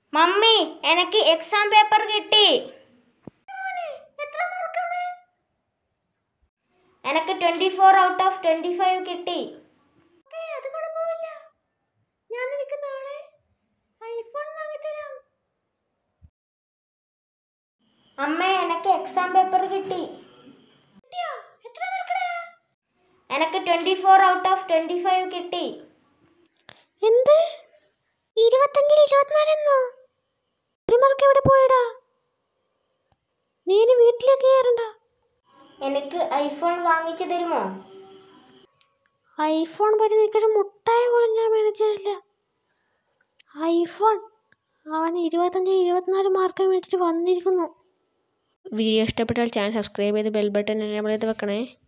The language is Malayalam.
മമ്മി എനിക്ക് എക്സാം പേപ്പർ കിട്ടി എനിക്ക് twenty four out of twenty five കിട്ടി അത് കുഴപ്പമില്ല ഞാൻ നിനക്ക് നാളെ ഐഫോൺ വാങ്ങിത്തരാം അമ്മ എനിക്ക് എക്സാം പേപ്പർ കിട്ടി കിട്ടിയോ എത്ര മാർക്കടാ എനിക്ക് twenty four out of twenty five കിട്ടി എന്ത് ഇരുപത്തഞ്ചിൽ ഇരുപത്തിനാലെന്നോ ഒരു മാർക്ക് എവിടെ പോയടാ നീ ഇനി വീട്ടിലേക്ക് കയറണ്ട എനിക്ക് ഐഫോൺ വാങ്ങിച്ചു തരുമോ ഐഫോൺ പറ്റി നിൽക്കൊരു മുട്ടായ പോലും ഞാൻ മേടിച്ചതില്ല ഐഫോൺ അവൻ ഇരുപത്തഞ്ച് ഇരുപത്തിനാല് മാർക്ക് മേടിച്ചിട്ട് വന്നിരിക്കുന്നു വീഡിയോ ഇഷ്ടപ്പെട്ടാൽ ചാനൽ സബ്സ്ക്രൈബ് ചെയ്ത് ബെൽ ബട്ടൺ എനേബിൾ ചെയ്ത് വെക്കണേ